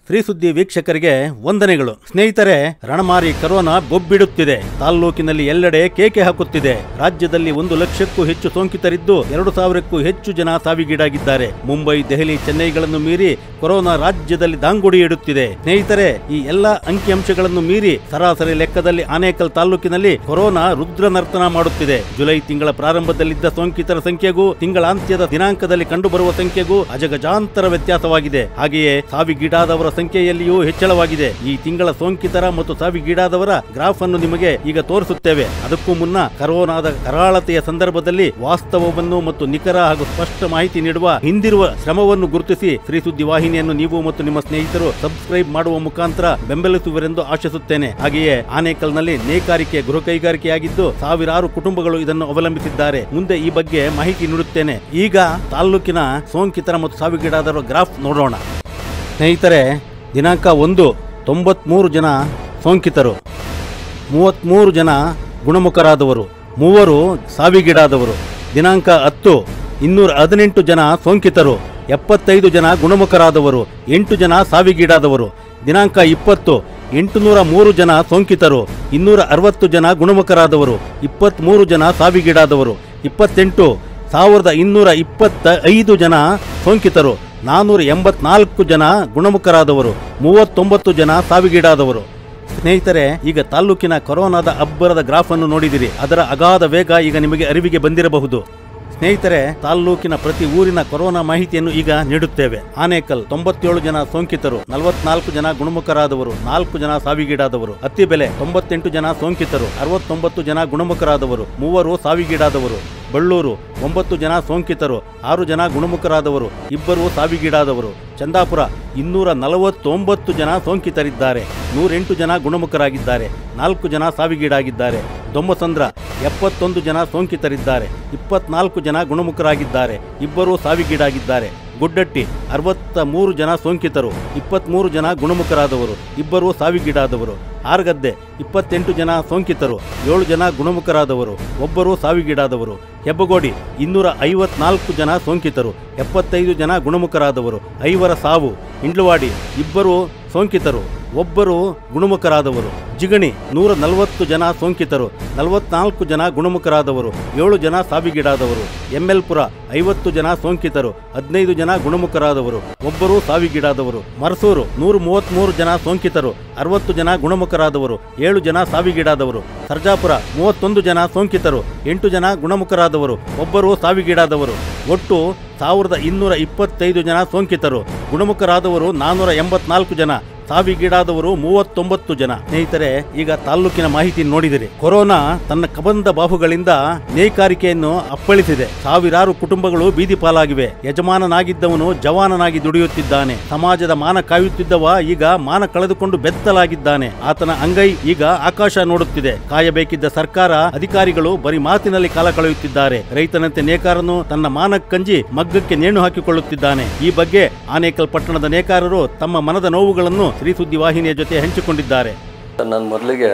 ಶ್ರೀ ಸುದ್ದಿ ವೀಕ್ಷಕರಿಗೆ ವಂದನೆಗಳು ಸ್ನೇಹಿತರೆ ರಣಮಾರಿ ಕರೋನಾ ಬೊಬ್ಬಿಡುತ್ತಿದೆ ತಾಲ್ಲೂಕಿನಲ್ಲಿ ಎಲ್ಲೆಡೆ ಕೇಕೆ ಹಾಕುತ್ತಿದೆ ರಾಜ್ಯದಲ್ಲಿ ಒಂದು ಲಕ್ಷಕ್ಕೂ ಹೆಚ್ಚು ಸೋಂಕಿತರಿದ್ದು ಎರಡು ಸಾವಿರಕ್ಕೂ ಹೆಚ್ಚು ಜನ ಸಾವಿಗೀಡಾಗಿದ್ದಾರೆ ಮುಂಬೈ ದೆಹಲಿ ಚೆನ್ನೈಗಳನ್ನು ಮೀರಿ ಕೊರೋನಾ ರಾಜ್ಯದಲ್ಲಿ ದಾಂಗುಡಿ ಇಡುತ್ತಿದೆ ಸ್ನೇಹಿತರೆ ಈ ಎಲ್ಲಾ ಅಂಕಿಅಂಶಗಳನ್ನು ಮೀರಿ ಸರಾಸರಿ ಲೆಕ್ಕದಲ್ಲಿ ಆನೇಕಲ್ ತಾಲ್ಲೂಕಿನಲ್ಲಿ ಕೊರೋನಾ ರುದ್ರ ನರ್ತನ ಮಾಡುತ್ತಿದೆ ಜುಲೈ ತಿಂಗಳ ಪ್ರಾರಂಭದಲ್ಲಿದ್ದ ಸೋಂಕಿತರ ಸಂಖ್ಯೆಗೂ ತಿಂಗಳಾಂತ್ಯದ ದಿನಾಂಕದಲ್ಲಿ ಕಂಡುಬರುವ ಸಂಖ್ಯೆಗೂ ಅಜಗಜಾಂತರ ವ್ಯತ್ಯಾಸವಾಗಿದೆ ಹಾಗೆಯೇ ಸಾವಿಗೀಡಾದವರ ಸಂಖ್ಯೆಯಲ್ಲಿಯೂ ಹೆಚ್ಚಳವಾಗಿದೆ ಈ ತಿಂಗಳ ಸೋಂಕಿತರ ಮತ್ತು ಸಾವಿಗೀಡಾದವರ ಗ್ರಾಫ್ ಅನ್ನು ನಿಮಗೆ ಈಗ ತೋರಿಸುತ್ತೇವೆ ಅದಕ್ಕೂ ಮುನ್ನ ಕರೋನಾದ ಕರಾಳತೆಯ ಸಂದರ್ಭದಲ್ಲಿ ವಾಸ್ತವವನ್ನು ಮತ್ತು ನಿಖರ ಹಾಗೂ ಸ್ಪಷ್ಟ ಮಾಹಿತಿ ನೀಡುವ ಹಿಂದಿರುವ ಶ್ರಮವನ್ನು ಗುರುತಿಸಿ ಶ್ರೀ ಸುದ್ದಿ ವಾಹಿನಿಯನ್ನು ನೀವು ಮತ್ತು ನಿಮ್ಮ ಸ್ನೇಹಿತರು ಸಬ್ಸ್ಕ್ರೈಬ್ ಮಾಡುವ ಮುಖಾಂತರ ಬೆಂಬಲಿಸುವರೆಂದು ಆಶಿಸುತ್ತೇನೆ ಹಾಗೆಯೇ ಆನೇಕಲ್ನಲ್ಲಿ ನೇಕಾರಿಕೆ ಗೃಹ ಕೈಗಾರಿಕೆಯಾಗಿದ್ದು ಸಾವಿರಾರು ಕುಟುಂಬಗಳು ಇದನ್ನು ಅವಲಂಬಿಸಿದ್ದಾರೆ ಮುಂದೆ ಈ ಬಗ್ಗೆ ಮಾಹಿತಿ ನೀಡುತ್ತೇನೆ ಈಗ ತಾಲ್ಲೂಕಿನ ಸೋಂಕಿತರ ಮತ್ತು ಸಾವಿಗೀಡಾದವರ ಗ್ರಾಫ್ ನೋಡೋಣ ಸ್ನೇಹಿತರೆ ದಿನಾಂಕ ಒಂದು ತೊಂಬತ್ಮೂರು ಜನ ಸೋಂಕಿತರು ಮೂವತ್ತ್ಮೂರು ಜನ ಗುಣಮುಖರಾದವರು ಮೂವರು ಸಾವಿಗೀಡಾದವರು ದಿನಾಂಕ ಹತ್ತು ಇನ್ನೂರ ಹದಿನೆಂಟು ಜನ ಸೋಂಕಿತರು ಎಪ್ಪತ್ತೈದು ಜನ ಗುಣಮುಖರಾದವರು ಎಂಟು ಜನ ಸಾವಿಗೀಡಾದವರು ದಿನಾಂಕ ಇಪ್ಪತ್ತು ಎಂಟುನೂರ ಮೂರು ಜನ ಸೋಂಕಿತರು ಇನ್ನೂರ ಅರವತ್ತು ಜನ ಗುಣಮುಖರಾದವರು ಇಪ್ಪತ್ತ್ಮೂರು ಜನ ಸಾವಿಗೀಡಾದವರು ಇಪ್ಪತ್ತೆಂಟು ಸಾವಿರದ ಇನ್ನೂರ ಇಪ್ಪತ್ತ ಐದು ಜನ ಸೋಂಕಿತರು ನಾನ್ನೂರ ಎಂಬತ್ನಾಲ್ಕು ಜನ ಗುಣಮುಖರಾದವರು ಮೂವತ್ತೊಂಬತ್ತು ಜನ ಸಾವಿಗೀಡಾದವರು ಸ್ನೇಹಿತರೆ ಈಗ ತಾಲ್ಲೂಕಿನ ಕೊರೋನಾದ ಅಬ್ಬರದ ಗ್ರಾಫ್ ಅನ್ನು ನೋಡಿದಿರಿ ಅದರ ಅಗಾಧ ವೇಗ ಈಗ ನಿಮಗೆ ಅರಿವಿಗೆ ಬಂದಿರಬಹುದು ಸ್ನೇಹಿತರೆ ತಾಲ್ಲೂಕಿನ ಪ್ರತಿ ಊರಿನ ಕೊರೋನಾ ಮಾಹಿತಿಯನ್ನು ಈಗ ನೀಡುತ್ತೇವೆ ಆನೇಕಲ್ ತೊಂಬತ್ತೇಳು ಜನ ಸೋಂಕಿತರು ನಲವತ್ನಾಲ್ಕು ಜನ ಗುಣಮುಖರಾದವರು ನಾಲ್ಕು ಜನ ಸಾವಿಗೀಡಾದವರು ಅತ್ತಿಬೆಲೆ ತೊಂಬತ್ತೆಂಟು ಜನ ಸೋಂಕಿತರು ಅರವತ್ತೊಂಬತ್ತು ಜನ ಗುಣಮುಖರಾದವರು ಮೂವರು ಸಾವಿಗೀಡಾದವರು ಬಳ್ಳೂರು ಒಂಬತ್ತು ಜನ ಸೋಂಕಿತರು ಆರು ಜನ ಗುಣಮುಖರಾದವರು ಇಬ್ಬರು ಸಾವಿಗೀಡಾದವರು ಚಂದಾಪುರ ಇನ್ನೂರ ನಲವತ್ತೊಂಬತ್ತು ಜನ ಸೋಂಕಿತರಿದ್ದಾರೆ ನೂರೆಂಟು ಜನ ಗುಣಮುಖರಾಗಿದ್ದಾರೆ ನಾಲ್ಕು ಜನ ಸಾವಿಗೀಡಾಗಿದ್ದಾರೆ ದೊಮ್ಮಸಂದ್ರ ಎಪ್ಪತ್ತೊಂದು ಜನ ಸೋಂಕಿತರಿದ್ದಾರೆ ಇಪ್ಪತ್ನಾಲ್ಕು ಜನ ಗುಣಮುಖರಾಗಿದ್ದಾರೆ ಇಬ್ಬರು ಸಾವಿಗೀಡಾಗಿದ್ದಾರೆ ಗುಡ್ಡಟ್ಟಿ ಅರವತ್ತ ಮೂರು ಜನ ಸೋಂಕಿತರು ಇಪ್ಪತ್ತ್ಮೂರು ಜನ ಗುಣಮುಖರಾದವರು ಇಬ್ಬರು ಸಾವಿಗೀಡಾದವರು ಆರ್ಗದ್ದೆ ಇಪ್ಪತ್ತೆಂಟು ಜನ ಸೋಂಕಿತರು ಏಳು ಜನ ಗುಣಮುಖರಾದವರು ಒಬ್ಬರು ಸಾವಿಗೀಡಾದವರು ಹೆಬ್ಬಗೋಡಿ ಇನ್ನೂರ ಐವತ್ನಾಲ್ಕು ಜನ ಸೋಂಕಿತರು ಎಪ್ಪತ್ತೈದು ಜನ ಗುಣಮುಖರಾದವರು ಐವರ ಸಾವು ಇಂಡ್ಲವಾಡಿ ಇಬ್ಬರು ಸೋಂಕಿತರು ಒಬ್ಬರು ಗುಣಮುಖರಾದವರು ಜಿಗಣಿ ನೂರ ನಲವತ್ತು ಜನ ಸೋಂಕಿತರು ನಲವತ್ನಾಲ್ಕು ಜನ ಗುಣಮುಖರಾದವರು ಏಳು ಜನ ಸಾವಿಗೀಡಾದವರು ಎಂಎಲ್ಪುರ ಐವತ್ತು ಜನ ಸೋಂಕಿತರು ಹದಿನೈದು ಜನ ಗುಣಮುಖರಾದವರು ಒಬ್ಬರು ಸಾವಿಗೀಡಾದವರು ಮರಸೂರು ನೂರ ಮೂವತ್ತ್ಮೂರು ಜನ ಸೋಂಕಿತರು ಅರವತ್ತು ಜನ ಗುಣಮುಖರಾದವರು ಏಳು ಜನ ಸಾವಿಗೀಡಾದವರು ಸರ್ಜಾಪುರ ಮೂವತ್ತೊಂದು ಜನ ಸೋಂಕಿತರು ಎಂಟು ಜನ ಗುಣಮುಖರಾದವರು ಒಬ್ಬರು ಸಾವಿಗೀಡಾದವರು ಒಟ್ಟು ಸಾವಿರದ ಇನ್ನೂರ ಇಪ್ಪತ್ತೈದು ಜನ ಸೋಂಕಿತರು ಗುಣಮುಖರಾದವರು ನಾನ್ನೂರ ಎಂಬತ್ನಾಲ್ಕು ಜನ ಸಾವಿಗೀಡಾದವರು ಮೂವತ್ತೊಂಬತ್ತು ಜನ ಸ್ನೇಹಿತರೆ ಈಗ ತಾಲ್ಲೂಕಿನ ಮಾಹಿತಿ ನೋಡಿದಿರಿ ಕೊರೋನಾ ತನ್ನ ಕಬಂದ ಬಾಹುಗಳಿಂದ ನೇಕಾರಿಕೆಯನ್ನು ಅಪ್ಪಳಿಸಿದೆ ಸಾವಿರಾರು ಕುಟುಂಬಗಳು ಬೀದಿ ಪಾಲಾಗಿವೆ ಯಜಮಾನನಾಗಿದ್ದವನು ಜವಾನನಾಗಿ ದುಡಿಯುತ್ತಿದ್ದಾನೆ ಸಮಾಜದ ಮಾನ ಕಾಯುತ್ತಿದ್ದವ ಈಗ ಮಾನ ಕಳೆದುಕೊಂಡು ಬೆತ್ತಲಾಗಿದ್ದಾನೆ ಆತನ ಅಂಗೈ ಈಗ ಆಕಾಶ ನೋಡುತ್ತಿದೆ ಕಾಯಬೇಕಿದ್ದ ಸರ್ಕಾರ ಅಧಿಕಾರಿಗಳು ಬರೀ ಮಾತಿನಲ್ಲಿ ಕಾಲ ಕಳೆಯುತ್ತಿದ್ದಾರೆ ರೈತನಂತೆ ನೇಕಾರನು ತನ್ನ ಮಾನಕ್ಕಂಜಿ ಮಗ್ಗಕ್ಕೆ ನೇಣು ಹಾಕಿಕೊಳ್ಳುತ್ತಿದ್ದಾನೆ ಈ ಬಗ್ಗೆ ಆನೇಕಲ್ ಪಟ್ಟಣದ ನೇಕಾರರು ತಮ್ಮ ಮನದ ನೋವುಗಳನ್ನು ಶ್ರೀ ಸುದ್ದಿ ವಾಹಿನಿಯ ಜೊತೆ ಹಂಚಿಕೊಂಡಿದ್ದಾರೆ ನಾನು ಮೊದಲಿಗೆ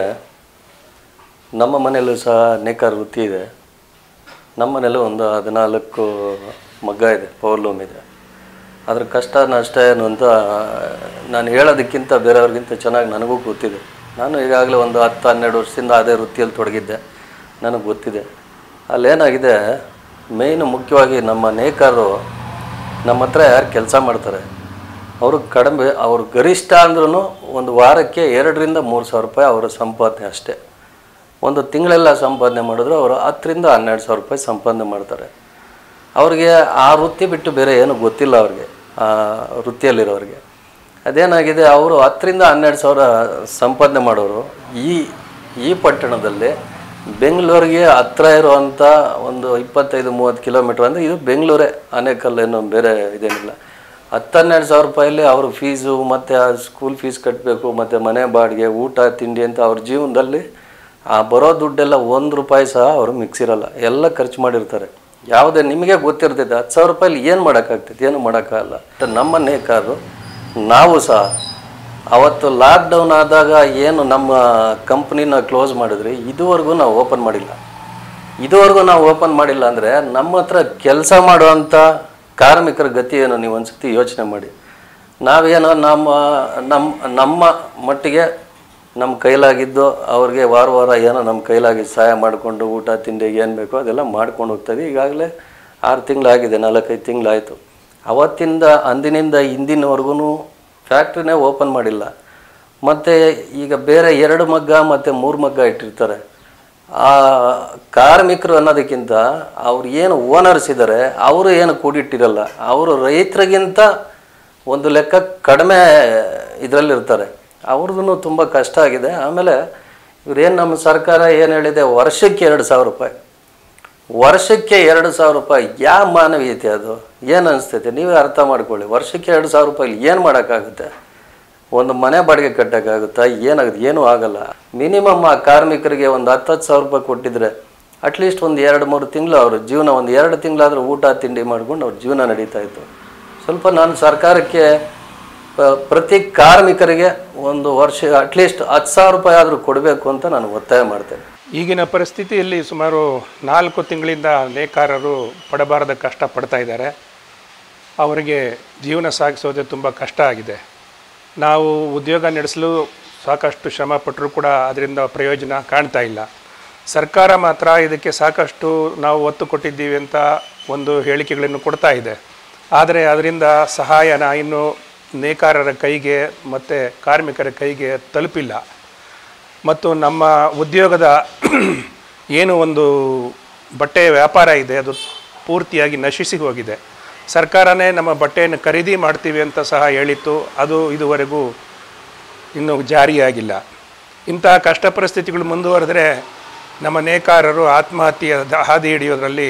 ನಮ್ಮ ಮನೆಯಲ್ಲೂ ಸಹ ನೇಕಾರ ವೃತ್ತಿ ಇದೆ ನಮ್ಮ ಮನೇಲೂ ಒಂದು ಹದಿನಾಲ್ಕು ಮಗ್ಗ ಇದೆ ಪವರ್ಲೂಮ್ ಇದೆ ಅದ್ರ ಕಷ್ಟ ನಷ್ಟ ಏನು ಅಂತ ನಾನು ಹೇಳೋದಕ್ಕಿಂತ ಬೇರೆಯವ್ರಿಗಿಂತ ಚೆನ್ನಾಗಿ ನನಗೂ ಗೊತ್ತಿದೆ ನಾನು ಈಗಾಗಲೇ ಒಂದು ಹತ್ತು ಹನ್ನೆರಡು ವರ್ಷದಿಂದ ಅದೇ ವೃತ್ತಿಯಲ್ಲಿ ತೊಡಗಿದ್ದೆ ನನಗೆ ಗೊತ್ತಿದೆ ಅಲ್ಲೇನಾಗಿದೆ ಮೇಯ್ನು ಮುಖ್ಯವಾಗಿ ನಮ್ಮ ನೇಕಾರರು ನಮ್ಮ ಹತ್ರ ಯಾರು ಕೆಲಸ ಮಾಡ್ತಾರೆ ಅವರು ಕಡಿಮೆ ಅವ್ರ ಗರಿಷ್ಠ ಅಂದ್ರೂ ಒಂದು ವಾರಕ್ಕೆ ಎರಡರಿಂದ ಮೂರು ಸಾವಿರ ರೂಪಾಯಿ ಅವರ ಸಂಪಾದನೆ ಅಷ್ಟೇ ಒಂದು ತಿಂಗಳೆಲ್ಲ ಸಂಪಾದನೆ ಮಾಡಿದ್ರು ಅವರು ಹತ್ತರಿಂದ ಹನ್ನೆರಡು ಸಾವಿರ ರೂಪಾಯಿ ಸಂಪಾದನೆ ಮಾಡ್ತಾರೆ ಅವ್ರಿಗೆ ಆ ವೃತ್ತಿ ಬಿಟ್ಟು ಬೇರೆ ಏನು ಗೊತ್ತಿಲ್ಲ ಅವ್ರಿಗೆ ಆ ವೃತ್ತಿಯಲ್ಲಿರೋರಿಗೆ ಅದೇನಾಗಿದೆ ಅವರು ಹತ್ತರಿಂದ ಹನ್ನೆರಡು ಸಾವಿರ ಸಂಪಾದನೆ ಮಾಡೋರು ಈ ಈ ಪಟ್ಟಣದಲ್ಲಿ ಬೆಂಗಳೂರಿಗೆ ಹತ್ರ ಇರುವಂಥ ಒಂದು ಇಪ್ಪತ್ತೈದು ಮೂವತ್ತು ಕಿಲೋಮೀಟ್ರ್ ಅಂದರೆ ಇದು ಬೆಂಗಳೂರೇ ಆನೇಕಲ್ ಏನು ಬೇರೆ ಇದೇನಿಲ್ಲ ಹತ್ತು ಹನ್ನೆರಡು ಸಾವಿರ ರೂಪಾಯಲ್ಲಿ ಅವ್ರ ಫೀಸು ಮತ್ತು ಆ ಸ್ಕೂಲ್ ಫೀಸ್ ಕಟ್ಟಬೇಕು ಮತ್ತು ಮನೆ ಬಾಡಿಗೆ ಊಟ ತಿಂಡಿ ಅಂತ ಅವ್ರ ಜೀವನದಲ್ಲಿ ಆ ಬರೋ ದುಡ್ಡೆಲ್ಲ ಒಂದು ರೂಪಾಯಿ ಸಹ ಅವರು ಮಿಕ್ಸಿರಲ್ಲ ಎಲ್ಲ ಖರ್ಚು ಮಾಡಿರ್ತಾರೆ ಯಾವುದೇ ನಿಮಗೆ ಗೊತ್ತಿರ್ತೈತೆ ಹತ್ತು ಸಾವಿರ ರೂಪಾಯಲ್ಲಿ ಏನು ಮಾಡೋಕ್ಕಾಗ್ತೈತೆ ಏನು ಮಾಡೋಕ್ಕಾಗಲ್ಲ ಬಟ್ ನಮ್ಮ ನೇಕಾರರು ನಾವು ಸಹ ಅವತ್ತು ಲಾಕ್ಡೌನ್ ಆದಾಗ ಏನು ನಮ್ಮ ಕಂಪ್ನಿನ ಕ್ಲೋಸ್ ಮಾಡಿದ್ರಿ ಇದುವರೆಗೂ ನಾವು ಓಪನ್ ಮಾಡಿಲ್ಲ ಇದುವರೆಗೂ ನಾವು ಓಪನ್ ಮಾಡಿಲ್ಲ ಅಂದರೆ ನಮ್ಮ ಹತ್ರ ಕೆಲಸ ಮಾಡುವಂಥ ಕಾರ್ಮಿಕರ ಗತಿ ಏನು ನೀವು ಒಂದ್ಸತಿ ಯೋಚನೆ ಮಾಡಿ ನಾವೇನೋ ನಮ್ಮ ನಮ್ಮ ನಮ್ಮ ಮಟ್ಟಿಗೆ ನಮ್ಮ ಕೈಲಾಗಿದ್ದು ಅವ್ರಿಗೆ ವಾರ ವಾರ ಏನೋ ನಮ್ಮ ಕೈಲಾಗಿದ್ದು ಸಹಾಯ ಮಾಡಿಕೊಂಡು ಊಟ ತಿಂಡಿ ಏನು ಬೇಕೋ ಅದೆಲ್ಲ ಮಾಡ್ಕೊಂಡು ಹೋಗ್ತದೆ ಈಗಾಗಲೇ ಆರು ತಿಂಗಳಾಗಿದೆ ನಾಲ್ಕೈದು ತಿಂಗಳಾಯಿತು ಅವತ್ತಿಂದ ಅಂದಿನಿಂದ ಇಂದಿನವರೆಗೂ ಫ್ಯಾಕ್ಟ್ರಿನೇ ಓಪನ್ ಮಾಡಿಲ್ಲ ಮತ್ತು ಈಗ ಬೇರೆ ಎರಡು ಮಗ್ಗ ಮತ್ತು ಮೂರು ಮಗ್ಗ ಇಟ್ಟಿರ್ತಾರೆ ಆ ಕಾರ್ಮಿಕರು ಅನ್ನೋದಕ್ಕಿಂತ ಅವ್ರು ಏನು ಓನರ್ಸ್ ಇದ್ದಾರೆ ಅವರು ಏನು ಕೂಡಿಟ್ಟಿರಲ್ಲ ಅವರು ರೈತರಿಗಿಂತ ಒಂದು ಲೆಕ್ಕ ಕಡಿಮೆ ಇದರಲ್ಲಿರ್ತಾರೆ ಅವ್ರದ್ದು ತುಂಬ ಕಷ್ಟ ಆಗಿದೆ ಆಮೇಲೆ ಇವ್ರೇನು ನಮ್ಮ ಸರ್ಕಾರ ಏನು ಹೇಳಿದೆ ವರ್ಷಕ್ಕೆ ಎರಡು ಸಾವಿರ ರೂಪಾಯಿ ವರ್ಷಕ್ಕೆ ಎರಡು ಸಾವಿರ ರೂಪಾಯಿ ಯಾವ ಮಾನವೀಯತೆ ಅದು ಏನು ಅನಿಸ್ತೈತೆ ನೀವೇ ಅರ್ಥ ಮಾಡ್ಕೊಳ್ಳಿ ವರ್ಷಕ್ಕೆ ಎರಡು ಸಾವಿರ ರೂಪಾಯಿ ಏನು ಮಾಡೋಕ್ಕಾಗುತ್ತೆ ಒಂದು ಮನೆ ಬಾಡಿಗೆ ಕಟ್ಟೋಕ್ಕಾಗುತ್ತಾ ಏನಾಗುತ್ತೆ ಏನೂ ಆಗಲ್ಲ ಮಿನಿಮಮ್ ಆ ಕಾರ್ಮಿಕರಿಗೆ ಒಂದು ಹತ್ತು ಹತ್ತು ಸಾವಿರ ರೂಪಾಯಿ ಕೊಟ್ಟಿದ್ರೆ ಅಟ್ಲೀಸ್ಟ್ ಒಂದು ಎರಡು ಮೂರು ತಿಂಗಳು ಅವ್ರ ಜೀವನ ಒಂದು ಎರಡು ತಿಂಗಳಾದರೂ ಊಟ ತಿಂಡಿ ಮಾಡ್ಕೊಂಡು ಅವ್ರ ಜೀವನ ನಡೀತಾ ಇತ್ತು ಸ್ವಲ್ಪ ನಾನು ಸರ್ಕಾರಕ್ಕೆ ಪ- ಪ್ರತಿ ಕಾರ್ಮಿಕರಿಗೆ ಒಂದು ವರ್ಷ ಅಟ್ಲೀಸ್ಟ್ ಹತ್ತು ಸಾವಿರ ರೂಪಾಯಿ ಆದರೂ ಕೊಡಬೇಕು ಅಂತ ನಾನು ಒತ್ತಾಯ ಮಾಡ್ತೇನೆ ಈಗಿನ ಪರಿಸ್ಥಿತಿಯಲ್ಲಿ ಸುಮಾರು ನಾಲ್ಕು ತಿಂಗಳಿಂದ ನೇಕಾರರು ಪಡಬಾರದ ಕಷ್ಟ ಪಡ್ತಾ ಇದ್ದಾರೆ ಅವರಿಗೆ ಜೀವನ ಸಾಗಿಸೋದೇ ತುಂಬ ಕಷ್ಟ ಆಗಿದೆ ನಾವು ಉದ್ಯೋಗ ನಡೆಸಲು ಸಾಕಷ್ಟು ಶ್ರಮ ಪಟ್ಟರೂ ಕೂಡ ಅದರಿಂದ ಪ್ರಯೋಜನ ಕಾಣ್ತಾ ಇಲ್ಲ ಸರ್ಕಾರ ಮಾತ್ರ ಇದಕ್ಕೆ ಸಾಕಷ್ಟು ನಾವು ಒತ್ತು ಕೊಟ್ಟಿದ್ದೀವಿ ಅಂತ ಒಂದು ಹೇಳಿಕೆಗಳನ್ನು ಕೊಡ್ತಾ ಇದೆ ಆದರೆ ಅದರಿಂದ ಸಹಾಯನ ಇನ್ನು ನೇಕಾರರ ಕೈಗೆ ಮತ್ತು ಕಾರ್ಮಿಕರ ಕೈಗೆ ತಲುಪಿಲ್ಲ ಮತ್ತು ನಮ್ಮ ಉದ್ಯೋಗದ ಏನು ಒಂದು ಬಟ್ಟೆಯ ವ್ಯಾಪಾರ ಇದೆ ಅದು ಪೂರ್ತಿಯಾಗಿ ನಶಿಸಿ ಹೋಗಿದೆ ಸರ್ಕಾರನೇ ನಮ್ಮ ಬಟ್ಟೆಯನ್ನು ಖರೀದಿ ಮಾಡ್ತೀವಿ ಅಂತ ಸಹ ಹೇಳಿತ್ತು ಅದು ಇದುವರೆಗೂ ಇನ್ನೂ ಜಾರಿಯಾಗಿಲ್ಲ ಇಂತಹ ಕಷ್ಟ ಪರಿಸ್ಥಿತಿಗಳು ಮುಂದುವರೆದರೆ ನಮ್ಮ ನೇಕಾರರು ಆತ್ಮಹತ್ಯೆಯ ದ- ಹಾದಿ ಹಿಡಿಯೋದ್ರಲ್ಲಿ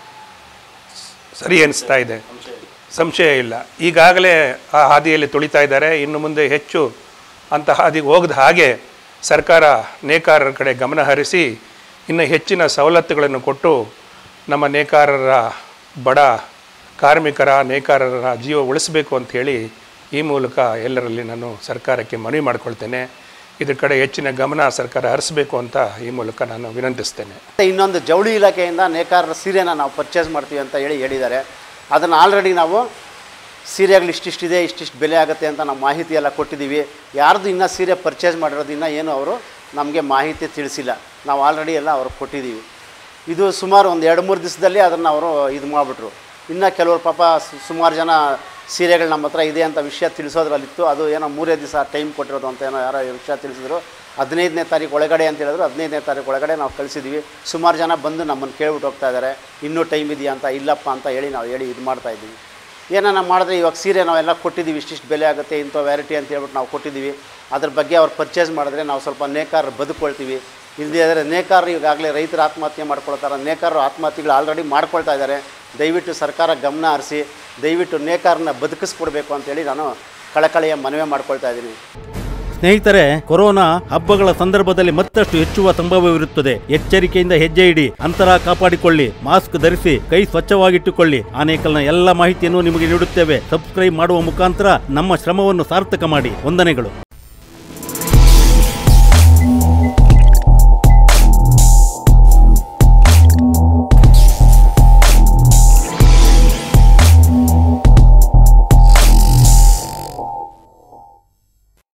ಸರಿ ಅನಿಸ್ತಾ ಇದೆ ಸಂಶಯ ಇಲ್ಲ ಈಗಾಗಲೇ ಆ ಹಾದಿಯಲ್ಲಿ ತುಳಿತಾ ಇದ್ದಾರೆ ಇನ್ನು ಮುಂದೆ ಹೆಚ್ಚು ಅಂತ ಹಾದಿಗೆ ಹೋಗದ ಹಾಗೆ ಸರ್ಕಾರ ನೇಕಾರರ ಕಡೆ ಗಮನ ಹರಿಸಿ ಇನ್ನು ಹೆಚ್ಚಿನ ಸವಲತ್ತುಗಳನ್ನು ಕೊಟ್ಟು ನಮ್ಮ ನೇಕಾರರ ಬಡ ಕಾರ್ಮಿಕರ ನೇಕಾರರ ಜೀವ ಉಳಿಸಬೇಕು ಅಂಥೇಳಿ ಈ ಮೂಲಕ ಎಲ್ಲರಲ್ಲಿ ನಾನು ಸರ್ಕಾರಕ್ಕೆ ಮನವಿ ಮಾಡ್ಕೊಳ್ತೇನೆ ಇದ್ರ ಕಡೆ ಹೆಚ್ಚಿನ ಗಮನ ಸರ್ಕಾರ ಹರಿಸಬೇಕು ಅಂತ ಈ ಮೂಲಕ ನಾನು ವಿನಂತಿಸ್ತೇನೆ ಮತ್ತು ಇನ್ನೊಂದು ಜವಳಿ ಇಲಾಖೆಯಿಂದ ನೇಕಾರರ ಸೀರೆನ ನಾವು ಪರ್ಚೇಸ್ ಮಾಡ್ತೀವಿ ಅಂತ ಹೇಳಿ ಹೇಳಿದ್ದಾರೆ ಅದನ್ನು ಆಲ್ರೆಡಿ ನಾವು ಸೀರೆಗಳು ಇಷ್ಟಿಷ್ಟಿದೆ ಇಷ್ಟಿಷ್ಟು ಬೆಲೆ ಆಗುತ್ತೆ ಅಂತ ನಾವು ಮಾಹಿತಿ ಎಲ್ಲ ಕೊಟ್ಟಿದ್ದೀವಿ ಯಾರ್ದು ಇನ್ನೂ ಸೀರೆ ಪರ್ಚೇಸ್ ಮಾಡಿರೋದು ಇನ್ನೂ ಏನು ಅವರು ನಮಗೆ ಮಾಹಿತಿ ತಿಳಿಸಿಲ್ಲ ನಾವು ಆಲ್ರೆಡಿ ಎಲ್ಲ ಅವ್ರಿಗೆ ಕೊಟ್ಟಿದ್ದೀವಿ ಇದು ಸುಮಾರು ಒಂದು ಎರಡು ಮೂರು ದಿವಸದಲ್ಲಿ ಅದನ್ನು ಅವರು ಇದು ಮಾಡಿಬಿಟ್ರು ಇನ್ನು ಕೆಲವರು ಪಾಪ ಸು- ಸುಮಾರು ಜನ ಸೀರೆಗಳು ನಮ್ಮ ಹತ್ರ ಇದೆ ಅಂತ ವಿಷಯ ತಿಳಿಸೋದ್ರಲ್ಲಿತ್ತು ಅದು ಏನೋ ಮೂರೇ ದಿವಸ ಟೈಮ್ ಕೊಟ್ಟಿರೋದು ಅಂತ ಏನೋ ಯಾರೋ ವಿಷಯ ತಿಳಿಸಿದ್ರು ಹದಿನೈದನೇ ತಾರೀಕು ಒಳಗಡೆ ಅಂತ ಹೇಳಿದ್ರು ಹದಿನೈದನೇ ತಾರೀಕು ಒಳಗಡೆ ನಾವು ಕಳಿಸಿದ್ವಿ ಸುಮಾರು ಜನ ಬಂದು ನಮ್ಮನ್ನು ಕೇಳ್ಬಿಟ್ಟು ಹೋಗ್ತಾ ಇದ್ದಾರೆ ಇನ್ನೂ ಟೈಮ್ ಇದೆಯಾ ಅಂತ ಇಲ್ಲಪ್ಪ ಅಂತ ಹೇಳಿ ನಾವು ಹೇಳಿ ಇದು ಮಾಡ್ತಾ ಇದ್ದೀವಿ ಏನಾನ ಮಾಡಿದ್ರೆ ಇವಾಗ ಸೀರೆ ನಾವೆಲ್ಲ ಕೊಟ್ಟಿದ್ದೀವಿ ಇಷ್ಟಿಷ್ಟು ಬೆಲೆ ಆಗುತ್ತೆ ಇಂಥ ವ್ಯಾರೈಟಿ ಅಂತ ಹೇಳ್ಬಿಟ್ಟು ನಾವು ಕೊಟ್ಟಿದ್ದೀವಿ ಅದ್ರ ಬಗ್ಗೆ ಅವ್ರು ಪರ್ಚೇಸ್ ಮಾಡಿದ್ರೆ ನಾವು ಸ್ವಲ್ಪ ನೇಕಾರರು ಬದುಕೊಳ್ತೀವಿ ಇಲ್ಲದೇ ಆದರೆ ನೇಕಾರರು ಈಗಾಗಲೇ ರೈತರು ಆತ್ಮಹತ್ಯೆ ಮಾಡ್ಕೊಳ್ತಾರೆ ನೇಕಾರರು ಆತ್ಮಹತ್ಯೆಗಳು ಆಲ್ರೆಡಿ ಮಾಡ್ಕೊಳ್ತಾ ಇದ್ದಾರೆ ದಯವಿಟ್ಟು ಸರ್ಕಾರ ಗಮನ ಹರಿಸಿ ದಯವಿಟ್ಟು ನೇಕಾರನ್ನ ಬದುಕಿಸ್ಕೊಡ್ಬೇಕು ಅಂತೇಳಿ ನಾನು ಕಳಕಳಿಯ ಮನವಿ ಮಾಡ್ಕೊಳ್ತಾ ಇದ್ದೀನಿ ಸ್ನೇಹಿತರೆ ಕೊರೋನಾ ಹಬ್ಬಗಳ ಸಂದರ್ಭದಲ್ಲಿ ಮತ್ತಷ್ಟು ಹೆಚ್ಚುವ ಸಂಭವವಿರುತ್ತದೆ ಎಚ್ಚರಿಕೆಯಿಂದ ಹೆಜ್ಜೆ ಇಡಿ ಅಂತರ ಕಾಪಾಡಿಕೊಳ್ಳಿ ಮಾಸ್ಕ್ ಧರಿಸಿ ಕೈ ಸ್ವಚ್ಛವಾಗಿಟ್ಟುಕೊಳ್ಳಿ ಆನೇಕಲ್ನ ಎಲ್ಲ ಮಾಹಿತಿಯನ್ನು ನಿಮಗೆ ನೀಡುತ್ತೇವೆ ಸಬ್ಸ್ಕ್ರೈಬ್ ಮಾಡುವ ಮುಖಾಂತರ ನಮ್ಮ ಶ್ರಮವನ್ನು ಸಾರ್ಥಕ ಮಾಡಿ ವಂದನೆಗಳು